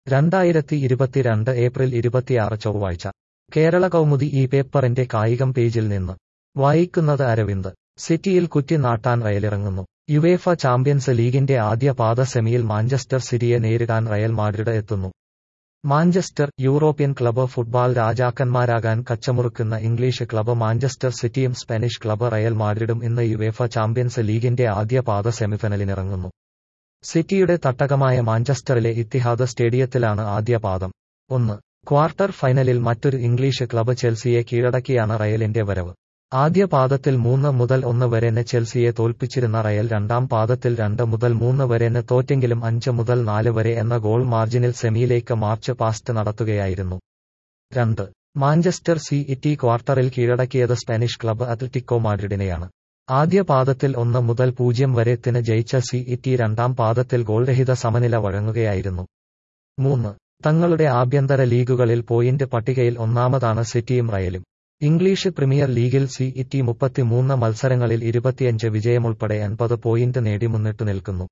രണ്ടായിരത്തി ഇരുപത്തിരണ്ട് ഏപ്രിൽ ഇരുപത്തിയാറ് ചൊവ്വാഴ്ച കേരള കൗമുദി ഈ പേപ്പറിന്റെ കായികം പേജിൽ നിന്ന് വായിക്കുന്നത് അരവിന്ദ് സിറ്റിയിൽ കുറ്റി നാട്ടാൻ റയലിറങ്ങുന്നു യുവേഫ ചാമ്പ്യൻസ് ലീഗിന്റെ ആദ്യ പാദ സെമിയിൽ മാഞ്ചസ്റ്റർ സിറ്റിയെ നേരിടാൻ റയൽ മാഡ്രിഡ് എത്തുന്നു മാഞ്ചസ്റ്റർ യൂറോപ്യൻ ക്ലബ്ബ് ഫുട്ബോൾ രാജാക്കന്മാരാകാൻ കച്ചമുറുക്കുന്ന ഇംഗ്ലീഷ് ക്ലബ്ബ് മാഞ്ചസ്റ്റർ സിറ്റിയും സ്പാനിഷ് ക്ലബ്ബ് റയൽ മാഡ്രിഡും ഇന്ന് യുവേഫ ചാമ്പ്യൻസ് ലീഗിന്റെ ആദ്യ പാദ സെമിഫൈനലിനിറങ്ങുന്നു സിറ്റിയുടെ തട്ടകമായ മാഞ്ചസ്റ്ററിലെ ഇത്തിഹാദ് സ്റ്റേഡിയത്തിലാണ് ആദ്യ പാദം ഒന്ന് ക്വാർട്ടർ ഫൈനലിൽ മറ്റൊരു ഇംഗ്ലീഷ് ക്ലബ്ബ് ചെൽസിയെ കീഴടക്കിയാണ് റയലിന്റെ വരവ് ആദ്യ പാദത്തിൽ മൂന്ന് മുതൽ ഒന്ന് വരെന് ചെൽസിയെ തോൽപ്പിച്ചിരുന്ന റയൽ രണ്ടാം പാദത്തിൽ രണ്ട് മുതൽ മൂന്ന് വരെന് തോറ്റെങ്കിലും അഞ്ച് മുതൽ നാല് വരെ എന്ന ഗോൾ മാർജിനിൽ സെമിയിലേക്ക് മാർച്ച് പാസ്റ്റ് നടത്തുകയായിരുന്നു രണ്ട് മാഞ്ചസ്റ്റർ സി ഇറ്റി ക്വാർട്ടറിൽ കീഴടക്കിയത് സ്പാനിഷ് ക്ലബ്ബ് അത്ലറ്റിക്കോ മാഡ്രിഡിനെയാണ് ആദ്യ പാദത്തിൽ ഒന്ന് മുതൽ പൂജ്യം വരെത്തിന് ജയിച്ച സി ഇറ്റി രണ്ടാം പാദത്തിൽ ഗോൾരഹിത സമനില വഴങ്ങുകയായിരുന്നു മൂന്ന് തങ്ങളുടെ ആഭ്യന്തര ലീഗുകളിൽ പോയിന്റ് പട്ടികയിൽ ഒന്നാമതാണ് സിറ്റിയും റയലും ഇംഗ്ലീഷ് പ്രീമിയർ ലീഗിൽ സി ഇറ്റി മുപ്പത്തിമൂന്ന് മത്സരങ്ങളിൽ ഇരുപത്തിയഞ്ച് വിജയമുൾപ്പെടെ എൺപത് പോയിന്റ് നേടി മുന്നിട്ടു നിൽക്കുന്നു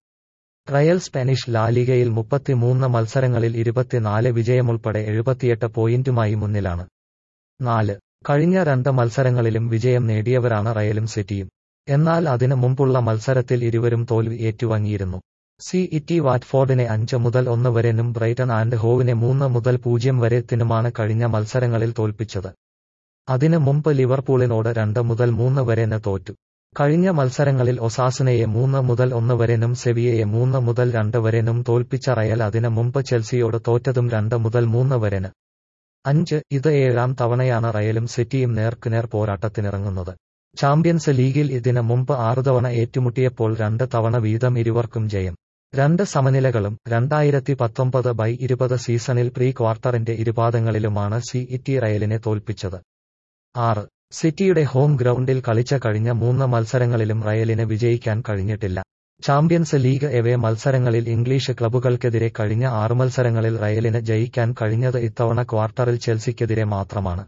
റയൽ സ്പാനിഷ് ലാലിഗയിൽ മുപ്പത്തിമൂന്ന് മത്സരങ്ങളിൽ ഇരുപത്തിനാല് വിജയമുൾപ്പെടെ എഴുപത്തിയെട്ട് പോയിന്റുമായി മുന്നിലാണ് നാല് കഴിഞ്ഞ രണ്ട് മത്സരങ്ങളിലും വിജയം നേടിയവരാണ് റയലും സിറ്റിയും എന്നാൽ അതിനു മുമ്പുള്ള മത്സരത്തിൽ ഇരുവരും തോൽവി ഏറ്റുവാങ്ങിയിരുന്നു സി ഇറ്റി വാറ്റ്ഫോർഡിനെ അഞ്ച് മുതൽ ഒന്ന് വരെനും ബ്രൈറ്റൺ ആൻഡ് ഹോവിനെ മൂന്ന് മുതൽ പൂജ്യം വരെത്തിനുമാണ് കഴിഞ്ഞ മത്സരങ്ങളിൽ തോൽപ്പിച്ചത് അതിനു മുമ്പ് ലിവർപൂളിനോട് രണ്ട് മുതൽ മൂന്ന് വരെന് തോറ്റു കഴിഞ്ഞ മത്സരങ്ങളിൽ ഒസാസുനയെ മൂന്ന് മുതൽ ഒന്ന് വരെനും സെവിയയെ മൂന്ന് മുതൽ രണ്ട് വരെനും തോൽപ്പിച്ച റയൽ അതിനു മുമ്പ് ചെൽസിയോട് തോറ്റതും രണ്ട് മുതൽ മൂന്ന് വരെന് അഞ്ച് ഇത് ഏഴാം തവണയാണ് റയലും സിറ്റിയും നേർക്കുനേർ പോരാട്ടത്തിനിറങ്ങുന്നത് ചാമ്പ്യൻസ് ലീഗിൽ ഇതിനു മുമ്പ് ആറു തവണ ഏറ്റുമുട്ടിയപ്പോൾ രണ്ട് തവണ വീതം ഇരുവർക്കും ജയം രണ്ട് സമനിലകളും രണ്ടായിരത്തി പത്തൊമ്പത് ബൈ ഇരുപത് സീസണിൽ പ്രീ ക്വാർട്ടറിന്റെ ഇരുപാദങ്ങളിലുമാണ് സി ഇറ്റി റയലിനെ തോൽപ്പിച്ചത് ആറ് സിറ്റിയുടെ ഹോം ഗ്രൗണ്ടിൽ കളിച്ച കഴിഞ്ഞ മൂന്ന് മത്സരങ്ങളിലും റയലിന് വിജയിക്കാൻ കഴിഞ്ഞിട്ടില്ല ചാമ്പ്യൻസ് ലീഗ് എവേ മത്സരങ്ങളിൽ ഇംഗ്ലീഷ് ക്ലബ്ബുകൾക്കെതിരെ കഴിഞ്ഞ ആറ് മത്സരങ്ങളിൽ റയലിന് ജയിക്കാൻ കഴിഞ്ഞത് ഇത്തവണ ക്വാർട്ടറിൽ ചെൽസിക്കെതിരെ മാത്രമാണ്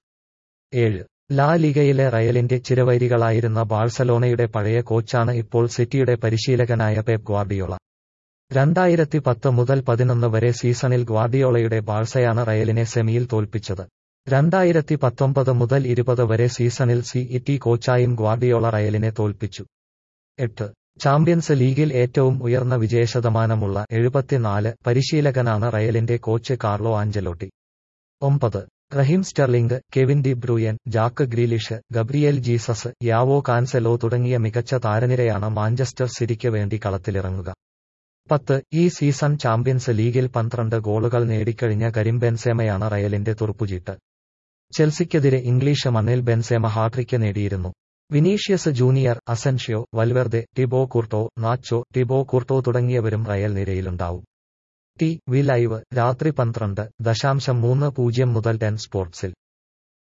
ഏഴ് ലാ ലീഗയിലെ റയലിന്റെ ചിരവൈരികളായിരുന്ന ബാഴ്സലോണയുടെ പഴയ കോച്ചാണ് ഇപ്പോൾ സിറ്റിയുടെ പരിശീലകനായ പെപ് ഗ്വാർഡിയോള രണ്ടായിരത്തി പത്ത് മുതൽ പതിനൊന്ന് വരെ സീസണിൽ ഗ്വാർഡിയോളയുടെ ബാഴ്സയാണ് റയലിനെ സെമിയിൽ തോൽപ്പിച്ചത് രണ്ടായിരത്തി പത്തൊമ്പത് മുതൽ ഇരുപത് വരെ സീസണിൽ സി ഇറ്റി കോച്ചായും ഗ്വാർഡിയോള റയലിനെ തോൽപ്പിച്ചു എട്ട് ചാമ്പ്യൻസ് ലീഗിൽ ഏറ്റവും ഉയർന്ന വിജയശതമാനമുള്ള എഴുപത്തിനാല് പരിശീലകനാണ് റയലിന്റെ കോച്ച് കാർലോ ആഞ്ചലോട്ടി ഒമ്പത് Raheem Sterling Kevin De Bruyne Jack Grealish Gabriel Jesus Joao Cancelo തുടങ്ങിയ മികച്ച താരനിരയാണ് മാഞ്ചസ്റ്റർ സിറ്റിക്ക് വേണ്ടി കളത്തിലിറങ്ങുക പത്ത് ഈ സീസൺ ചാമ്പ്യൻസ് ലീഗിൽ പന്ത്രണ്ട് ഗോളുകൾ നേടിക്കഴിഞ്ഞ കരിം ബെൻസേമയാണ് റയലിന്റെ തുറുപ്പുചീട്ട് ചെൽസിക്കെതിരെ ഇംഗ്ലീഷ് മണ്ണിൽ ബെൻസേമ ഹാട്രിക്ക് നേടിയിരുന്നു Vinicius Junior Asensio Valverde Thibaut Courtois Nacho Thibaut Courtois തുടങ്ങിയവരും റയൽ നിരയിലുണ്ടാവും ടി വി ലൈവ് രാത്രി പന്ത്രണ്ട് ദശാംശം മൂന്ന് പൂജ്യം മുതൽ ടെൻ സ്പോർട്സിൽ